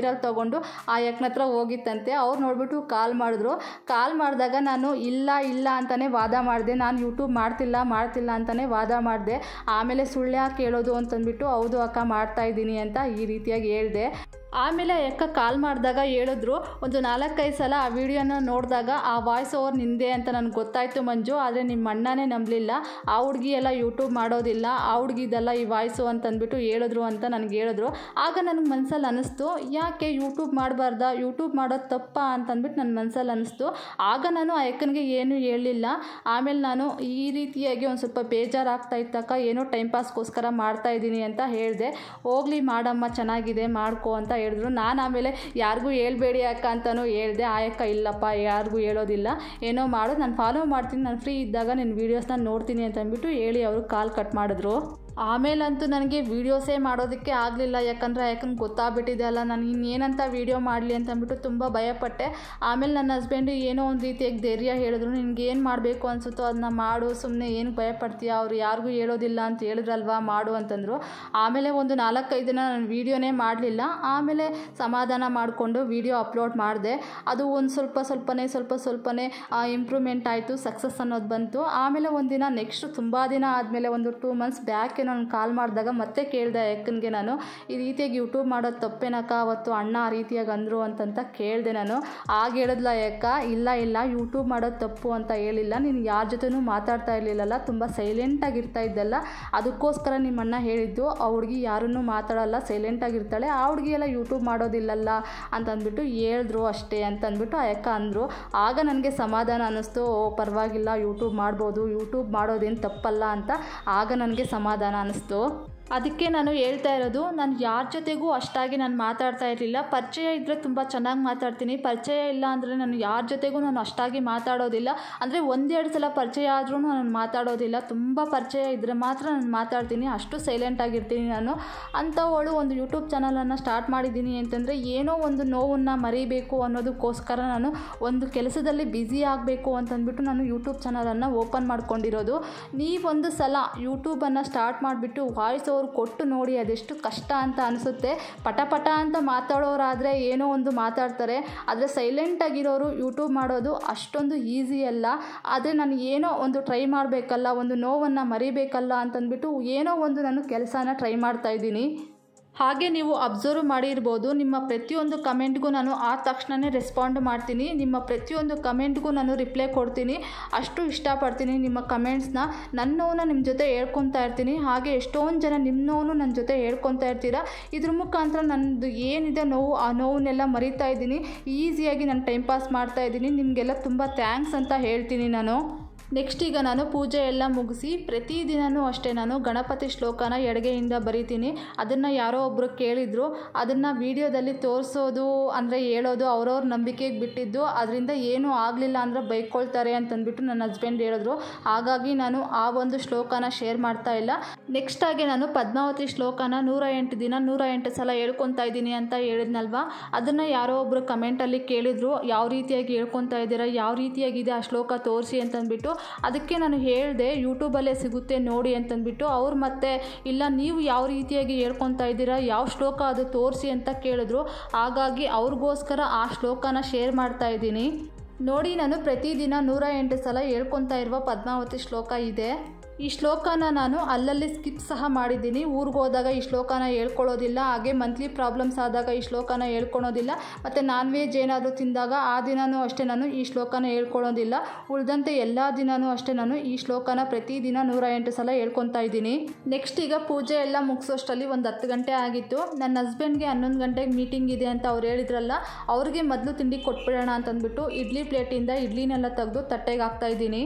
ನೀರಲ್ಲಿ ತೊಗೊಂಡು ಆ ಯಕ್ಕನ ಹತ್ರ ಹೋಗಿತ್ತಂತೆ ಅವ್ರು ನೋಡ್ಬಿಟ್ಟು ಕಾಲ್ ಮಾಡಿದ್ರು ಕಾಲ್ ಮಾಡಿದಾಗ ನಾನು ಇಲ್ಲ ಇಲ್ಲ ಅಂತಲೇ ವಾದ ಮಾಡಿದೆ ನಾನು ಯೂಟ್ಯೂಬ್ ಮಾಡ್ತಿಲ್ಲ ಮಾಡ್ತಿಲ್ಲ ಅಂತಲೇ ವಾದ ಮಾಡಿದೆ ಆಮೇಲೆ ಸುಳ್ಳು ಯಾಕೆ ಹೇಳೋದು ಅಂತಂದ್ಬಿಟ್ಟು ಹೌದು ಅಕ್ಕ ಮಾಡ್ತಾ ಇದ್ದೀನಿ ಅಂತ ಈ ರೀತಿಯಾಗಿ ಹೇಳಿದೆ ಆಮೇಲೆ ಅಕ್ಕ ಕಾಲ್ ಮಾಡಿದಾಗ ಹೇಳಿದ್ರು ಒಂದು ನಾಲ್ಕೈದು ಸಲ ಆ ವಿಡಿಯೋನ ನೋಡಿದಾಗ ಆ ವಾಯ್ಸ್ ಓವರ್ ನಿಂದೆ ಅಂತ ನನಗೆ ಗೊತ್ತಾಯಿತು ಮಂಜು ಆದರೆ ನಿಮ್ಮ ಅಣ್ಣನೇ ನಂಬಲಿಲ್ಲ ಆ ಹುಡುಗಿ ಎಲ್ಲ ಯೂಟ್ಯೂಬ್ ಮಾಡೋದಿಲ್ಲ ಆ ಹುಡುಗಿದೆಲ್ಲ ಈ ವಾಯ್ಸು ಅಂತ ಅಂದ್ಬಿಟ್ಟು ಹೇಳಿದ್ರು ಅಂತ ನನಗೆ ಹೇಳಿದ್ರು ಆಗ ನನಗೆ ಮನಸ್ಸಲ್ಲಿ ಅನ್ನಿಸ್ತು ಯಾಕೆ ಯೂಟ್ಯೂಬ್ ಮಾಡಬಾರ್ದಾ ಯೂಟ್ಯೂಬ್ ಮಾಡೋದು ತಪ್ಪ ಅಂತಂದ್ಬಿಟ್ಟು ನನ್ನ ಮನಸ್ಸಲ್ಲಿ ಅನ್ನಿಸ್ತು ಆಗ ನಾನು ಆ ಅಕ್ಕನಿಗೆ ಏನೂ ಹೇಳಲಿಲ್ಲ ಆಮೇಲೆ ನಾನು ಈ ರೀತಿಯಾಗಿ ಒಂದು ಸ್ವಲ್ಪ ಬೇಜಾರಾಗ್ತಾ ಇತ್ತಕ್ಕ ಏನೋ ಟೈಮ್ ಪಾಸ್ಗೋಸ್ಕರ ಮಾಡ್ತಾ ಇದ್ದೀನಿ ಅಂತ ಹೇಳಿದೆ ಹೋಗ್ಲಿ ಮಾಡಮ್ಮ ಚೆನ್ನಾಗಿದೆ ಮಾಡ್ಕೊ ಅಂತ ಹೇಳಿದ್ರು ನಾನು ಆಮೇಲೆ ಯಾರಿಗೂ ಹೇಳ್ಬೇಡಿ ಅಕ್ಕ ಅಂತಲೂ ಹೇಳಿದೆ ಆ ಅಕ್ಕ ಇಲ್ಲಪ್ಪ ಯಾರಿಗೂ ಹೇಳೋದಿಲ್ಲ ಏನೋ ಮಾಡು ನಾನು ಫಾಲೋ ಮಾಡ್ತೀನಿ ನಾನು ಫ್ರೀ ಇದ್ದಾಗ ನಿನ್ನ ವೀಡಿಯೋಸ್ನ ನೋಡ್ತೀನಿ ಅಂತ ಅಂದ್ಬಿಟ್ಟು ಹೇಳಿ ಅವರು ಕಾಲ್ ಕಟ್ ಮಾಡಿದ್ರು ಆಮೇಲಂತೂ ನನಗೆ ವೀಡಿಯೋಸೇ ಮಾಡೋದಕ್ಕೆ ಆಗಲಿಲ್ಲ ಯಾಕಂದರೆ ಯಾಕಂದ್ರೆ ಗೊತ್ತಾಗ್ಬಿಟ್ಟಿದೆ ಅಲ್ಲ ನಾನು ಇನ್ನೇನಂತ ವೀಡಿಯೋ ಮಾಡಲಿ ಅಂತ ಅಂದ್ಬಿಟ್ಟು ತುಂಬ ಭಯಪಟ್ಟೆ ಆಮೇಲೆ ನನ್ನ ಹಸ್ಬೆಂಡು ಏನೋ ಒಂದು ರೀತಿಯಾಗಿ ಧೈರ್ಯ ಹೇಳಿದ್ರು ನಿನ್ಗೆ ಏನು ಮಾಡಬೇಕು ಅನಿಸುತ್ತೋ ಅದನ್ನ ಮಾಡು ಸುಮ್ಮನೆ ಏನು ಭಯಪಡ್ತೀಯ ಅವ್ರು ಯಾರಿಗೂ ಹೇಳೋದಿಲ್ಲ ಅಂತ ಹೇಳಿದ್ರಲ್ವಾ ಮಾಡು ಅಂತಂದರು ಆಮೇಲೆ ಒಂದು ನಾಲ್ಕೈದು ದಿನ ನಾನು ವೀಡಿಯೋನೇ ಮಾಡಲಿಲ್ಲ ಆಮೇಲೆ ಸಮಾಧಾನ ಮಾಡಿಕೊಂಡು ವೀಡಿಯೋ ಅಪ್ಲೋಡ್ ಮಾಡಿದೆ ಅದು ಒಂದು ಸ್ವಲ್ಪ ಸ್ವಲ್ಪನೇ ಸ್ವಲ್ಪ ಸ್ವಲ್ಪನೇ ಇಂಪ್ರೂವ್ಮೆಂಟ್ ಆಯಿತು ಸಕ್ಸಸ್ ಅನ್ನೋದು ಬಂತು ಆಮೇಲೆ ಒಂದಿನ ನೆಕ್ಸ್ಟ್ ತುಂಬ ದಿನ ಆದಮೇಲೆ ಒಂದು ಟೂ ಮಂತ್ಸ್ ಬ್ಯಾಕ್ ನಾನು ಕಾಲ್ ಮಾಡಿದಾಗ ಮತ್ತೆ ಕೇಳಿದೆ ಅಕ್ಕನಿಗೆ ನಾನು ಈ ರೀತಿಯಾಗಿ ಯೂಟ್ಯೂಬ್ ಮಾಡೋದು ತಪ್ಪೇನಕ್ಕ ಅವತ್ತು ಅಣ್ಣ ಆ ರೀತಿಯಾಗಿ ಅಂದರು ಅಂತಂತ ಕೇಳಿದೆ ನಾನು ಆಗ ಹೇಳಿದ್ಲ ಅಕ್ಕ ಇಲ್ಲ ಇಲ್ಲ ಯೂಟ್ಯೂಬ್ ಮಾಡೋದು ತಪ್ಪು ಅಂತ ಹೇಳಿಲ್ಲ ನೀನು ಯಾರ ಜೊತೆನೂ ಮಾತಾಡ್ತಾ ಇರಲಿಲ್ಲಲ್ಲ ತುಂಬ ಸೈಲೆಂಟಾಗಿ ಇರ್ತಾ ಇದ್ದಲ್ಲ ಅದಕ್ಕೋಸ್ಕರ ನಿಮ್ಮ ಅಣ್ಣ ಹೇಳಿದ್ದು ಆ ಹುಡುಗಿ ಯಾರನ್ನೂ ಮಾತಾಡಲ್ಲ ಸೈಲೆಂಟಾಗಿರ್ತಾಳೆ ಆ ಹುಡುಗಿ ಎಲ್ಲ ಯೂಟ್ಯೂಬ್ ಮಾಡೋದಿಲ್ಲಲ್ಲ ಅಂತಂದ್ಬಿಟ್ಟು ಹೇಳಿದ್ರು ಅಷ್ಟೇ ಅಂತಂದ್ಬಿಟ್ಟು ಆ ಅಕ್ಕ ಅಂದರು ಆಗ ನನಗೆ ಸಮಾಧಾನ ಅನ್ನಿಸ್ತು ಓ ಪರವಾಗಿಲ್ಲ ಯೂಟ್ಯೂಬ್ ಮಾಡ್ಬೋದು ಯೂಟ್ಯೂಬ್ ಮಾಡೋದೇನು ತಪ್ಪಲ್ಲ ಅಂತ ಆಗ ನನಗೆ ಸಮಾಧಾನ ಅನ್ನಿಸ್ತು ಅದಕ್ಕೆ ನಾನು ಹೇಳ್ತಾ ಇರೋದು ನಾನು ಯಾರ ಜೊತೆಗೂ ಅಷ್ಟಾಗಿ ನಾನು ಮಾತಾಡ್ತಾ ಇರಲಿಲ್ಲ ಪರಿಚಯ ಇದ್ದರೆ ತುಂಬ ಚೆನ್ನಾಗಿ ಮಾತಾಡ್ತೀನಿ ಪರಿಚಯ ಇಲ್ಲ ಅಂದರೆ ನಾನು ಯಾರ ಜೊತೆಗೂ ನಾನು ಅಷ್ಟಾಗಿ ಮಾತಾಡೋದಿಲ್ಲ ಅಂದರೆ ಒಂದೆರಡು ಸಲ ಪರಿಚಯ ಆದ್ರೂ ನಾನು ಮಾತಾಡೋದಿಲ್ಲ ತುಂಬ ಪರಿಚಯ ಇದ್ದರೆ ಮಾತ್ರ ನಾನು ಮಾತಾಡ್ತೀನಿ ಅಷ್ಟು ಸೈಲೆಂಟ್ ಆಗಿರ್ತೀನಿ ನಾನು ಅಂಥವಳು ಒಂದು ಯೂಟ್ಯೂಬ್ ಚಾನಲನ್ನು ಸ್ಟಾರ್ಟ್ ಮಾಡಿದ್ದೀನಿ ಅಂತಂದರೆ ಏನೋ ಒಂದು ನೋವನ್ನು ಮರಿಬೇಕು ಅನ್ನೋದಕ್ಕೋಸ್ಕರ ನಾನು ಒಂದು ಕೆಲಸದಲ್ಲಿ ಬ್ಯುಸಿ ಆಗಬೇಕು ಅಂತಂದ್ಬಿಟ್ಟು ನಾನು ಯೂಟ್ಯೂಬ್ ಚಾನಲನ್ನು ಓಪನ್ ಮಾಡ್ಕೊಂಡಿರೋದು ನೀವೊಂದು ಸಲ ಯೂಟ್ಯೂಬನ್ನು ಸ್ಟಾರ್ಟ್ ಮಾಡಿಬಿಟ್ಟು ವಾಯ್ಸ್ ಅವ್ರು ಕೊಟ್ಟು ನೋಡಿ ಅದೆಷ್ಟು ಕಷ್ಟ ಅಂತ ಅನಿಸುತ್ತೆ ಪಟ ಪಟ ಅಂತ ಮಾತಾಡೋರಾದರೆ ಏನೋ ಒಂದು ಮಾತಾಡ್ತಾರೆ ಆದರೆ ಸೈಲೆಂಟಾಗಿರೋರು ಯೂಟ್ಯೂಬ್ ಮಾಡೋದು ಅಷ್ಟೊಂದು ಈಸಿ ಅಲ್ಲ ಆದರೆ ನಾನು ಏನೋ ಒಂದು ಟ್ರೈ ಮಾಡಬೇಕಲ್ಲ ಒಂದು ನೋವನ್ನು ಮರಿಬೇಕಲ್ಲ ಅಂತಂದ್ಬಿಟ್ಟು ಏನೋ ಒಂದು ನಾನು ಕೆಲಸನ ಟ್ರೈ ಮಾಡ್ತಾ ಇದ್ದೀನಿ ಹಾಗೆ ನೀವು ಅಬ್ಸರ್ವ್ ಮಾಡಿರ್ಬೋದು ನಿಮ್ಮ ಪ್ರತಿಯೊಂದು ಕಮೆಂಟ್ಗೂ ನಾನು ಆ ತಕ್ಷಣವೇ ರೆಸ್ಪಾಂಡ್ ಮಾಡ್ತೀನಿ ನಿಮ್ಮ ಪ್ರತಿಯೊಂದು ಕಮೆಂಟ್ಗೂ ನಾನು ರಿಪ್ಲೈ ಕೊಡ್ತೀನಿ ಅಷ್ಟು ಇಷ್ಟಪಡ್ತೀನಿ ನಿಮ್ಮ ಕಮೆಂಟ್ಸ್ನ ನನ್ನ ನೋವನ್ನ ನಿಮ್ಮ ಜೊತೆ ಹೇಳ್ಕೊತಾ ಇರ್ತೀನಿ ಹಾಗೆ ಎಷ್ಟೊಂದು ಜನ ನಿಮ್ಮ ನೋವು ನನ್ನ ಜೊತೆ ಹೇಳ್ಕೊತಾ ಇರ್ತೀರ ಇದ್ರ ಮುಖಾಂತರ ನನ್ನದು ಏನಿದೆ ನೋವು ಆ ನೋವನ್ನೆಲ್ಲ ಮರಿತಾ ಇದ್ದೀನಿ ಈಸಿಯಾಗಿ ನಾನು ಟೈಮ್ ಪಾಸ್ ಮಾಡ್ತಾ ಇದ್ದೀನಿ ನಿಮಗೆಲ್ಲ ತುಂಬ ಥ್ಯಾಂಕ್ಸ್ ಅಂತ ಹೇಳ್ತೀನಿ ನಾನು ನೆಕ್ಸ್ಟ್ ಈಗ ನಾನು ಪೂಜೆ ಎಲ್ಲ ಮುಗಿಸಿ ಪ್ರತಿದಿನವೂ ಅಷ್ಟೇ ನಾನು ಗಣಪತಿ ಶ್ಲೋಕನ ಎಡಗೆಯಿಂದ ಬರಿತೀನಿ ಅದನ್ನು ಯಾರೋ ಒಬ್ಬರು ಕೇಳಿದರು ಅದನ್ನು ವಿಡಿಯೋದಲ್ಲಿ ತೋರಿಸೋದು ಅಂದರೆ ಹೇಳೋದು ಅವ್ರವ್ರ ನಂಬಿಕೆಗೆ ಬಿಟ್ಟಿದ್ದು ಅದರಿಂದ ಏನೂ ಆಗಲಿಲ್ಲ ಅಂದರೆ ಬೈಕೊಳ್ತಾರೆ ಅಂತಂದ್ಬಿಟ್ಟು ನನ್ನ ಹಸ್ಬೆಂಡ್ ಹೇಳಿದ್ರು ಹಾಗಾಗಿ ನಾನು ಆ ಒಂದು ಶ್ಲೋಕನ ಶೇರ್ ಮಾಡ್ತಾ ಇಲ್ಲ ನೆಕ್ಸ್ಟ್ ಆಗಿ ನಾನು ಪದ್ಮಾವತಿ ಶ್ಲೋಕನ ನೂರ ಎಂಟು ದಿನ ನೂರ ಎಂಟು ಸಲ ಹೇಳ್ಕೊತಾ ಇದ್ದೀನಿ ಅಂತ ಹೇಳಿದ್ನಲ್ವಾ ಅದನ್ನು ಯಾರೋ ಒಬ್ಬರು ಕಮೆಂಟಲ್ಲಿ ಕೇಳಿದರು ಯಾವ ರೀತಿಯಾಗಿ ಹೇಳ್ಕೊತಾ ಇದ್ದೀರಾ ಯಾವ ರೀತಿಯಾಗಿದೆ ಆ ಶ್ಲೋಕ ತೋರಿಸಿ ಅಂತಂದ್ಬಿಟ್ಟು ಅದಕ್ಕೆ ನಾನು ಹೇಳಿದೆ ಯೂಟ್ಯೂಬಲ್ಲೇ ಸಿಗುತ್ತೆ ನೋಡಿ ಅಂತಂದ್ಬಿಟ್ಟು ಅವ್ರು ಮತ್ತೆ ಇಲ್ಲ ನೀವು ಯಾವ ರೀತಿಯಾಗಿ ಹೇಳ್ಕೊತಾ ಇದ್ದೀರಾ ಯಾವ ಶ್ಲೋಕ ಅದು ತೋರಿಸಿ ಅಂತ ಕೇಳಿದ್ರು ಹಾಗಾಗಿ ಅವ್ರಿಗೋಸ್ಕರ ಆ ಶ್ಲೋಕನ ಶೇರ್ ಮಾಡ್ತಾ ಇದ್ದೀನಿ ನೋಡಿ ನಾನು ಪ್ರತಿದಿನ ನೂರ ಎಂಟು ಸಲ ಹೇಳ್ಕೊತಾ ಇರುವ ಪದ್ಮಾವತಿ ಶ್ಲೋಕ ಇದೆ ಈ ಶ್ಲೋಕನ ನಾನು ಅಲ್ಲಲ್ಲಿ ಸ್ಕಿಪ್ ಸಹ ಮಾಡಿದ್ದೀನಿ ಊರಿಗೆ ಹೋದಾಗ ಈ ಶ್ಲೋಕನ ಹೇಳ್ಕೊಳ್ಳೋದಿಲ್ಲ ಹಾಗೆ ಮಂತ್ಲಿ ಪ್ರಾಬ್ಲಮ್ಸ್ ಆದಾಗ ಈ ಶ್ಲೋಕನ ಹೇಳ್ಕೊಳೋದಿಲ್ಲ ಮತ್ತು ನಾನ್ ವೆಜ್ ಏನಾದರೂ ತಿಂದಾಗ ಆ ದಿನವೂ ಅಷ್ಟೇ ನಾನು ಈ ಶ್ಲೋಕನ ಹೇಳ್ಕೊಳ್ಳೋದಿಲ್ಲ ಉಳಿದಂತೆ ಎಲ್ಲ ದಿನವೂ ಅಷ್ಟೇ ನಾನು ಈ ಶ್ಲೋಕನ ಪ್ರತಿದಿನ ನೂರ ಎಂಟು ಸಲ ಹೇಳ್ಕೊತಾ ಇದ್ದೀನಿ ನೆಕ್ಸ್ಟ್ ಈಗ ಪೂಜೆ ಎಲ್ಲ ಮುಗಿಸೋಷ್ಟರಲ್ಲಿ ಒಂದು ಹತ್ತು ಗಂಟೆ ಆಗಿತ್ತು ನನ್ನ ಹಸ್ಬೆಂಡ್ಗೆ ಹನ್ನೊಂದು ಗಂಟೆಗೆ ಮೀಟಿಂಗ್ ಇದೆ ಅಂತ ಅವ್ರು ಹೇಳಿದ್ರಲ್ಲ ಅವ್ರಿಗೆ ಮೊದಲು ತಿಂಡಿ ಕೊಟ್ಬಿಡೋಣ ಅಂತಂದ್ಬಿಟ್ಟು ಇಡ್ಲಿ ಪ್ಲೇಟಿಂದ ಇಡ್ಲಿನೆಲ್ಲ ತೆಗೆದು ತಟ್ಟೆಗೆ ಹಾಕ್ತಾ ಇದ್ದೀನಿ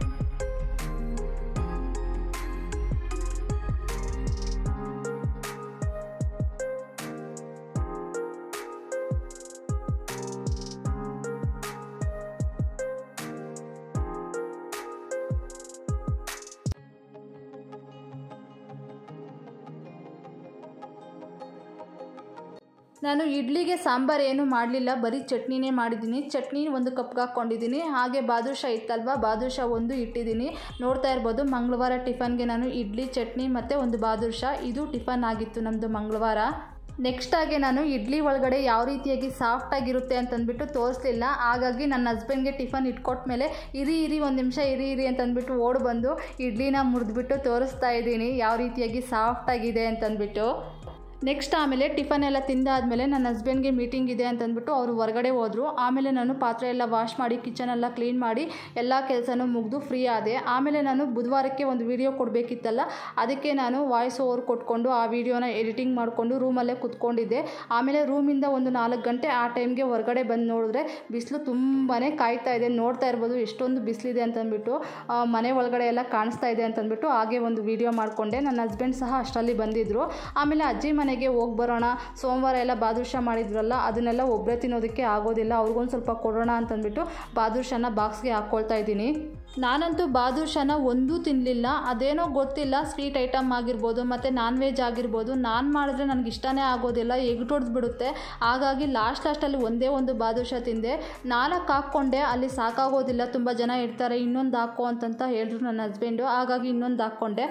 ನಾನು ಇಡ್ಲಿಗೆ ಸಾಂಬಾರು ಏನು ಮಾಡಲಿಲ್ಲ ಬರೀ ಚಟ್ನಿನೇ ಮಾಡಿದ್ದೀನಿ ಚಟ್ನಿ ಒಂದು ಕಪ್ಗೆ ಹಾಕ್ಕೊಂಡಿದ್ದೀನಿ ಹಾಗೆ ಬಾದುಷಾ ಇತ್ತಲ್ವ ಬಾದುಷಾ ಒಂದು ಇಟ್ಟಿದ್ದೀನಿ ನೋಡ್ತಾ ಇರ್ಬೋದು ಮಂಗಳವಾರ ಟಿಫನ್ಗೆ ನಾನು ಇಡ್ಲಿ ಚಟ್ನಿ ಮತ್ತು ಒಂದು ಬಾದುಷಾ ಇದು ಟಿಫನ್ ಆಗಿತ್ತು ನಮ್ಮದು ಮಂಗಳವಾರ ನೆಕ್ಸ್ಟ್ ಆಗಿ ನಾನು ಇಡ್ಲಿ ಒಳಗಡೆ ಯಾವ ರೀತಿಯಾಗಿ ಸಾಫ್ಟಾಗಿರುತ್ತೆ ಅಂತಂದ್ಬಿಟ್ಟು ತೋರಿಸ್ಲಿಲ್ಲ ಹಾಗಾಗಿ ನನ್ನ ಹಸ್ಬೆಂಡ್ಗೆ ಟಿಫನ್ ಇಟ್ಕೊಟ್ಮೇಲೆ ಇರಿ ಇರಿ ಒಂದು ನಿಮಿಷ ಇರಿ ಇರಿ ಅಂತಂದ್ಬಿಟ್ಟು ಓಡ್ ಬಂದು ಇಡ್ಲಿನ ಮುರಿದ್ಬಿಟ್ಟು ತೋರಿಸ್ತಾ ಇದ್ದೀನಿ ಯಾವ ರೀತಿಯಾಗಿ ಸಾಫ್ಟಾಗಿದೆ ಅಂತಂದ್ಬಿಟ್ಟು ನೆಕ್ಸ್ಟ್ ಆಮೇಲೆ ಟಿಫನ್ ಎಲ್ಲ ತಿಂದಾದಮೇಲೆ ನನ್ನ ಹಸ್ಬೆಂಡ್ಗೆ ಮೀಟಿಂಗ್ ಇದೆ ಅಂತಂದ್ಬಿಟ್ಟು ಅವರು ಹೊರಗಡೆ ಹೋದರು ಆಮೇಲೆ ನಾನು ಪಾತ್ರೆ ಎಲ್ಲ ವಾಶ್ ಮಾಡಿ ಕಿಚನ್ ಎಲ್ಲ ಕ್ಲೀನ್ ಮಾಡಿ ಎಲ್ಲ ಕೆಲಸನೂ ಮುಗಿದು ಫ್ರೀ ಆದೆ ಆಮೇಲೆ ನಾನು ಬುಧವಾರಕ್ಕೆ ಒಂದು ವಿಡಿಯೋ ಕೊಡಬೇಕಿತ್ತಲ್ಲ ಅದಕ್ಕೆ ನಾನು ವಾಯ್ಸ್ ಓವರ್ ಕೊಟ್ಕೊಂಡು ಆ ವಿಡಿಯೋನ ಎಡಿಟಿಂಗ್ ಮಾಡಿಕೊಂಡು ರೂಮಲ್ಲೇ ಕುತ್ಕೊಂಡಿದ್ದೆ ಆಮೇಲೆ ರೂಮಿಂದ ಒಂದು ನಾಲ್ಕು ಗಂಟೆ ಆ ಟೈಮ್ಗೆ ಹೊರಗಡೆ ಬಂದು ನೋಡಿದ್ರೆ ಬಿಸಿಲು ತುಂಬಾ ಕಾಯ್ತಾ ಇದೆ ನೋಡ್ತಾ ಇರ್ಬೋದು ಎಷ್ಟೊಂದು ಬಿಸಿಲಿದೆ ಅಂತಂದ್ಬಿಟ್ಟು ಆ, ಮನೆ ಒಳಗಡೆ ಎಲ್ಲ ಕಾಣಿಸ್ತಾ ಇದೆ ಅಂತಂದ್ಬಿಟ್ಟು ಹಾಗೆ ಒಂದು ವಿಡಿಯೋ ಮಾಡಿಕೊಂಡೆ ನನ್ನ ಹಸ್ಬೆಂಡ್ ಸಹ ಅಷ್ಟರಲ್ಲಿ ಬಂದಿದ್ದರು ಆಮೇಲೆ ಅಜ್ಜಿ ಮನೆಗೆ ಹೋಗಿ ಬರೋಣ ಸೋಮವಾರ ಎಲ್ಲ ಬಾದುಷ ಮಾಡಿದ್ರಲ್ಲ ಅದನ್ನೆಲ್ಲ ಒಬ್ಬರೇ ತಿನ್ನೋದಕ್ಕೆ ಆಗೋದಿಲ್ಲ ಅವ್ರಿಗೊಂದು ಸ್ವಲ್ಪ ಕೊಡೋಣ ಅಂತಂದ್ಬಿಟ್ಟು ಬಾದುಷನ ಬಾಕ್ಸ್ಗೆ ಹಾಕ್ಕೊಳ್ತಾ ಇದ್ದೀನಿ ನಾನಂತೂ ಬಾದುಷನ ಒಂದೂ ತಿನ್ನಲಿಲ್ಲ ಅದೇನೋ ಗೊತ್ತಿಲ್ಲ ಸ್ವೀಟ್ ಐಟಮ್ ಆಗಿರ್ಬೋದು ಮತ್ತು ನಾನ್ ವೆಜ್ ಆಗಿರ್ಬೋದು ನಾನು ಮಾಡಿದ್ರೆ ನನಗೆ ಇಷ್ಟನೇ ಆಗೋದಿಲ್ಲ ಎಗ್ಟೊಡ್ದು ಬಿಡುತ್ತೆ ಹಾಗಾಗಿ ಲಾಸ್ಟ್ ಲಾಸ್ಟಲ್ಲಿ ಒಂದೇ ಒಂದು ಬಾದುಷ ತಿಂದೆ ನಾಲ್ಕು ಹಾಕ್ಕೊಂಡೆ ಅಲ್ಲಿ ಸಾಕಾಗೋದಿಲ್ಲ ತುಂಬ ಜನ ಇರ್ತಾರೆ ಇನ್ನೊಂದು ಹಾಕೋ ಅಂತಂತ ಹೇಳಿದ್ರು ನನ್ನ ಹಸ್ಬೆಂಡು ಹಾಗಾಗಿ ಇನ್ನೊಂದು ಹಾಕ್ಕೊಂಡೆ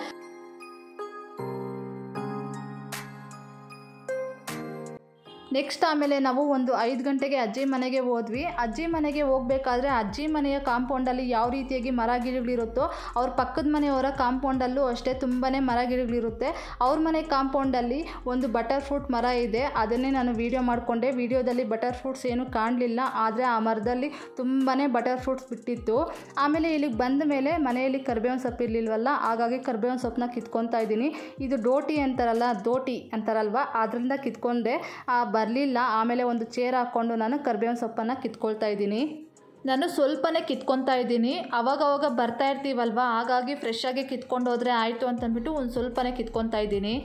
ನೆಕ್ಸ್ಟ್ ಆಮೇಲೆ ನಾವು ಒಂದು ಐದು ಗಂಟೆಗೆ ಅಜ್ಜಿ ಮನೆಗೆ ಹೋದ್ವಿ ಅಜ್ಜಿ ಮನೆಗೆ ಹೋಗಬೇಕಾದ್ರೆ ಅಜ್ಜಿ ಮನೆಯ ಕಾಂಪೌಂಡಲ್ಲಿ ಯಾವ ರೀತಿಯಾಗಿ ಮರ ಗಿಡಗಳಿರುತ್ತೋ ಅವ್ರ ಪಕ್ಕದ ಮನೆಯವರ ಕಾಂಪೌಂಡಲ್ಲೂ ಅಷ್ಟೇ ತುಂಬಾ ಮರ ಗಿಡಗಳಿರುತ್ತೆ ಅವ್ರ ಮನೆ ಕಾಂಪೌಂಡಲ್ಲಿ ಒಂದು ಬಟರ್ ಫ್ರೂಟ್ ಮರ ಇದೆ ಅದನ್ನೇ ನಾನು ವಿಡಿಯೋ ಮಾಡಿಕೊಂಡೆ ವಿಡಿಯೋದಲ್ಲಿ ಬಟರ್ ಫ್ರೂಟ್ಸ್ ಏನು ಕಾಣಲಿಲ್ಲ ಆದರೆ ಆ ಮರದಲ್ಲಿ ತುಂಬಾ ಬಟರ್ ಫ್ರೂಟ್ಸ್ ಬಿಟ್ಟಿತ್ತು ಆಮೇಲೆ ಇಲ್ಲಿಗೆ ಬಂದ ಮೇಲೆ ಮನೆಯಲ್ಲಿ ಕರ್ಬೇವಿನ ಸೊಪ್ಪು ಇರಲಿಲ್ವಲ್ಲ ಹಾಗಾಗಿ ಕರ್ಬೇವಿನ ಸೊಪ್ಪನ್ನ ಕಿತ್ಕೊತಾ ಇದ್ದೀನಿ ಇದು ಡೋಟಿ ಅಂತಾರಲ್ಲ ದೋಟಿ ಅಂತಾರಲ್ವ ಅದರಿಂದ ಕಿತ್ಕೊಂಡೆ ಬರಲಿಲ್ಲ ಆಮೇಲೆ ಒಂದು ಚೇರ್ ಹಾಕ್ಕೊಂಡು ನಾನು ಕರ್ಬೇವಿನ ಸೊಪ್ಪನ್ನು ಕಿತ್ಕೊಳ್ತಾ ಇದ್ದೀನಿ ನಾನು ಸ್ವಲ್ಪನೇ ಕಿತ್ಕೊತಾ ಇದ್ದೀನಿ ಅವಾಗವಾಗ ಬರ್ತಾ ಇರ್ತೀವಲ್ವ ಹಾಗಾಗಿ ಫ್ರೆಶ್ ಆಗಿ ಕಿತ್ಕೊಂಡು ಹೋದರೆ ಆಯಿತು ಅಂತಂದ್ಬಿಟ್ಟು ಒಂದು ಸ್ವಲ್ಪನೇ ಕಿತ್ಕೊತಾ ಇದ್ದೀನಿ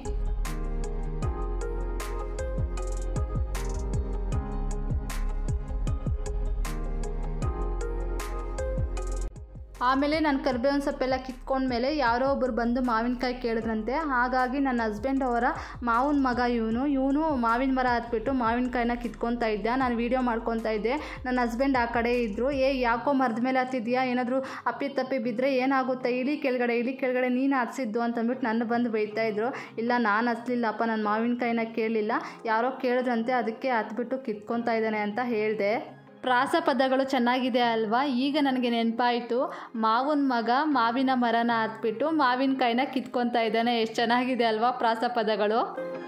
ಆಮೇಲೆ ನಾನು ಕರ್ಬೇವಿನ ಸೊಪ್ಪೆಲ್ಲ ಕಿತ್ಕೊಂಡ್ಮೇಲೆ ಯಾರೋ ಒಬ್ಬರು ಬಂದು ಮಾವಿನಕಾಯಿ ಕೇಳಿದ್ರಂತೆ ಹಾಗಾಗಿ ನನ್ನ ಹಸ್ಬೆಂಡ್ ಅವರ ಮಾವನ ಮಗ ಇವನು ಇವನು ಮಾವಿನ ಮರ ಹತ್ಬಿಟ್ಟು ಮಾವಿನಕಾಯಿನ ಕಿತ್ಕೊತಾ ಇದ್ದ ನಾನು ವೀಡಿಯೋ ಮಾಡ್ಕೊತಾ ಇದ್ದೆ ನನ್ನ ಹಸ್ಬೆಂಡ್ ಆ ಕಡೆ ಇದ್ದರು ಏ ಯಾಕೋ ಮರದ ಮೇಲೆ ಹತ್ತಿದ್ಯಾ ಏನಾದರೂ ಅಪ್ಪಿ ತಪ್ಪಿ ಬಿದ್ದರೆ ಏನಾಗುತ್ತೆ ಇಳಿ ಕೆಳಗಡೆ ಇಳಿ ಕೆಳಗಡೆ ನೀನು ಹತ್ಸಿದ್ದು ಅಂತಂದ್ಬಿಟ್ಟು ನನ್ನ ಬಂದು ಬೈತಾ ಇದ್ರು ಇಲ್ಲ ನಾನು ಹತ್ಲಿಲ್ಲಪ್ಪ ನಾನು ಮಾವಿನಕಾಯಿನ ಕೇಳಲಿಲ್ಲ ಯಾರೋ ಕೇಳಿದ್ರಂತೆ ಅದಕ್ಕೆ ಹತ್ಬಿಟ್ಟು ಕಿತ್ಕೊತಾ ಇದ್ದಾನೆ ಅಂತ ಹೇಳಿದೆ ಪ್ರಾಸ ಪದಗಳು ಚೆನ್ನಾಗಿದೆ ಅಲ್ವಾ ಈಗ ನನಗೆ ನೆನಪಾಯಿತು ಮಾವನ ಮಗ ಮಾವಿನ ಮರನ ಹತ್ಬಿಟ್ಟು ಮಾವಿನಕಾಯಿನ ಕಿತ್ಕೊತಾ ಇದ್ದಾನೆ ಎಷ್ಟು ಚೆನ್ನಾಗಿದೆ ಅಲ್ವಾ ಪ್ರಾಸ ಪದಗಳು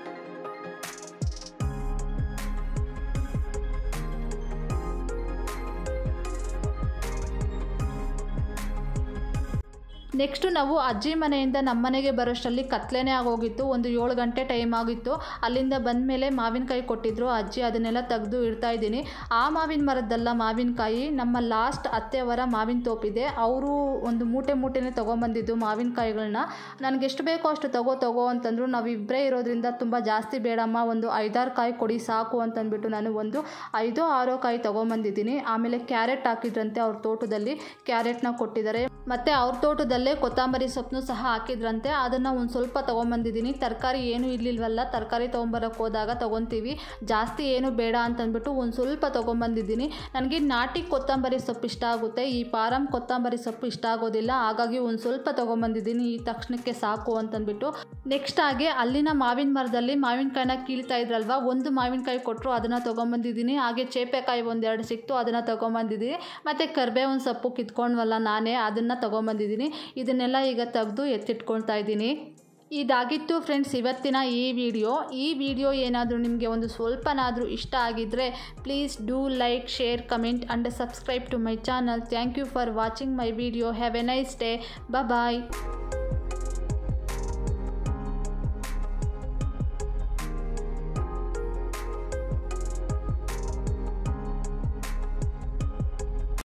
ನೆಕ್ಸ್ಟು ನಾವು ಅಜ್ಜಿ ಮನೆಯಿಂದ ನಮ್ಮ ಮನೆಗೆ ಬರೋಷ್ಟರಲ್ಲಿ ಕತ್ಲೆನೇ ಆಗೋಗಿತ್ತು ಒಂದು ಏಳು ಗಂಟೆ ಟೈಮ್ ಆಗಿತ್ತು ಅಲ್ಲಿಂದ ಬಂದ ಮೇಲೆ ಮಾವಿನಕಾಯಿ ಕೊಟ್ಟಿದ್ರು ಅಜ್ಜಿ ಅದನ್ನೆಲ್ಲ ತೆಗೆದು ಇಡ್ತಾ ಇದ್ದೀನಿ ಆ ಮಾವಿನ ಮರದ್ದಲ್ಲ ಮಾವಿನಕಾಯಿ ನಮ್ಮ ಲಾಸ್ಟ್ ಅತ್ತೆಯವರ ಮಾವಿನ ತೋಪಿದೆ ಅವರು ಒಂದು ಮೂಟೆ ಮೂಟೆನೇ ತೊಗೊಂಬಂದಿದ್ದು ಮಾವಿನಕಾಯಿಗಳನ್ನ ನನಗೆ ಎಷ್ಟು ಬೇಕೋ ಅಷ್ಟು ತಗೋ ತಗೋ ಅಂತಂದ್ರು ನಾವು ಇಬ್ಬರೇ ಇರೋದ್ರಿಂದ ತುಂಬ ಜಾಸ್ತಿ ಬೇಡಮ್ಮ ಒಂದು ಐದಾರು ಕಾಯಿ ಕೊಡಿ ಸಾಕು ಅಂತಂದ್ಬಿಟ್ಟು ನಾನು ಒಂದು ಐದೋ ಆರೋ ಕಾಯಿ ತೊಗೊಂಬಂದಿದ್ದೀನಿ ಆಮೇಲೆ ಕ್ಯಾರೆಟ್ ಹಾಕಿದ್ರಂತೆ ಅವ್ರ ತೋಟದಲ್ಲಿ ಕ್ಯಾರೆಟ್ನ ಕೊಟ್ಟಿದ್ದಾರೆ ಮತ್ತು ಅವ್ರ ತೋಟದಲ್ಲೇ ಕೊತ್ತಂಬರಿ ಸೊಪ್ಪನ್ನು ಸಹ ಹಾಕಿದ್ರಂತೆ ಅದನ್ನು ಒಂದು ಸ್ವಲ್ಪ ತೊಗೊಂಬಂದಿದ್ದೀನಿ ತರಕಾರಿ ಏನು ಇರಲಿಲ್ವಲ್ಲ ತರಕಾರಿ ತೊಗೊಂಬರಕ್ಕೆ ಹೋದಾಗ ತೊಗೊತೀವಿ ಜಾಸ್ತಿ ಏನು ಬೇಡ ಅಂತಂದ್ಬಿಟ್ಟು ಒಂದು ಸ್ವಲ್ಪ ತೊಗೊಂಬಂದಿದ್ದೀನಿ ನನಗೆ ನಾಟಿ ಕೊತ್ತಂಬರಿ ಸೊಪ್ಪು ಇಷ್ಟ ಆಗುತ್ತೆ ಈ ಪಾರಂ ಕೊತ್ತಂಬರಿ ಸೊಪ್ಪು ಇಷ್ಟ ಆಗೋದಿಲ್ಲ ಹಾಗಾಗಿ ಒಂದು ಸ್ವಲ್ಪ ತೊಗೊಂಬಂದಿದ್ದೀನಿ ಈ ತಕ್ಷಣಕ್ಕೆ ಸಾಕು ಅಂತಂದ್ಬಿಟ್ಟು ನೆಕ್ಸ್ಟ್ ಆಗಿ ಅಲ್ಲಿನ ಮಾವಿನ ಮರದಲ್ಲಿ ಮಾವಿನಕಾಯಿನ ಕೀಳ್ತಾ ಇದ್ರಲ್ವ ಒಂದು ಮಾವಿನಕಾಯಿ ಕೊಟ್ಟರು ಅದನ್ನು ತೊಗೊಂಬಂದಿದ್ದೀನಿ ಹಾಗೆ ಚೇಪೆಕಾಯಿ ಒಂದೆರಡು ಸಿಕ್ತು ಅದನ್ನು ತೊಗೊಂಬಂದಿದ್ದೀನಿ ಮತ್ತು ಕರ್ಬೇವಿನ ಸೊಪ್ಪು ಕಿತ್ಕೊಂಡ್ವಲ್ಲ ನಾನೇ ಅದನ್ನು ತೊಗೊಂಬಂದಿದ್ದೀನಿ ಇದನ್ನೆಲ್ಲ ಈಗ ತೆಗೆದು ಎತ್ತಿಟ್ಕೊಳ್ತಾ ಇದ್ದೀನಿ ಇದಾಗಿತ್ತು ಫ್ರೆಂಡ್ಸ್ ಇವತ್ತಿನ ಈ ವಿಡಿಯೋ ಈ ವಿಡಿಯೋ ಏನಾದರೂ ನಿಮಗೆ ಒಂದು ಸ್ವಲ್ಪನಾದರೂ ಇಷ್ಟ ಆಗಿದ್ದರೆ please do like share comment and subscribe to my channel thank you for watching my video have a nice day bye